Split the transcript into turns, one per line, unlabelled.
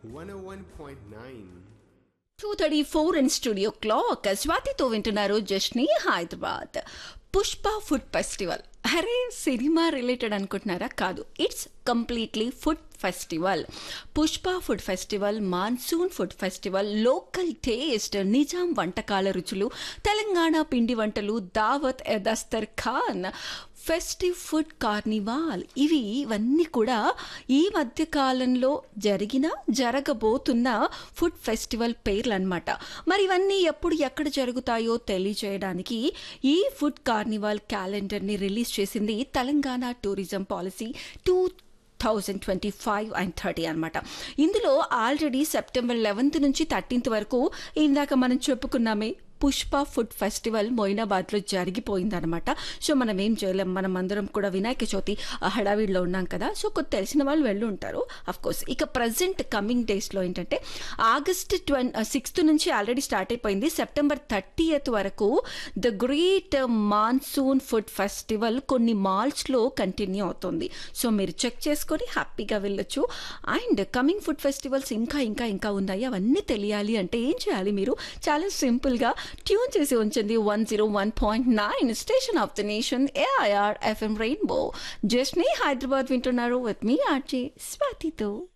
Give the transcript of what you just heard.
101.9.
Two thirty four in studio clock స్వాతితో వింటున్నారు just in Hyderabad Pushpa food festival అరే సినిమా రిలేటెడ్ అనుకుంటున్నారా కాదు it's completely food festival Pushpa food festival monsoon food festival local taste Nizam వంటకాల రుచులు తెలంగాణ పిండి వంటలు Dawat e Dastarkhan festive food carnival ఇవి ఇవన్నీ కూడా ఈ మధ్య కాలంలో జరిగిన జరగబోతున్న ఫుడ్ ఫెస్టివల్ పేర్లు అనమాట మరి ఇవన్నీ ఎప్పుడు ఎక్కడ జరుగుతాయో తెలియజేయడానికి ఈ ఫుడ్ కార్నివాల్ క్యాలెండర్ని రిలీజ్ చేసింది Telangana tourism policy two thousand twenty five and thirty అనమాట ఇందులో ఆల్రెడీ సెప్టెంబర్ లెవెన్త్ నుంచి థర్టీన్త్ వరకు ఇందాక మనం చెప్పుకున్నామే పుష్ప ఫుడ్ ఫెస్టివల్ మొయినాబాద్లో జరిగిపోయిందనమాట సో మనం ఏం చేయలేం మనం అందరం కూడా వినాయక చవితి ఆ హడావిడిలో ఉన్నాం కదా సో కొద్ది తెలిసిన వాళ్ళు వెళ్ళి ఉంటారు అఫ్ కోర్స్ ఇక ప్రజెంట్ కమింగ్ డేస్లో ఏంటంటే ఆగస్ట్ ట్వం సిక్స్త్ నుంచి ఆల్రెడీ స్టార్ట్ అయిపోయింది సెప్టెంబర్ థర్టీయత్ వరకు the great monsoon food festival కొన్ని మాల్స్లో కంటిన్యూ అవుతుంది సో మీరు చెక్ చేసుకొని హ్యాపీగా వెళ్ళొచ్చు అండ్ కమింగ్ ఫుడ్ ఫెస్టివల్స్ ఇంకా ఇంకా ఇంకా ఉన్నాయి అవన్నీ తెలియాలి అంటే ఏం చేయాలి మీరు చాలా సింపుల్గా ట్యూన్ చేసి ఉంచండి one zero one point nine station of the nation AIR FM rainbow just in Hyderabad వింటున్నారు విత్ మీ ఆర్జే స్వాతితో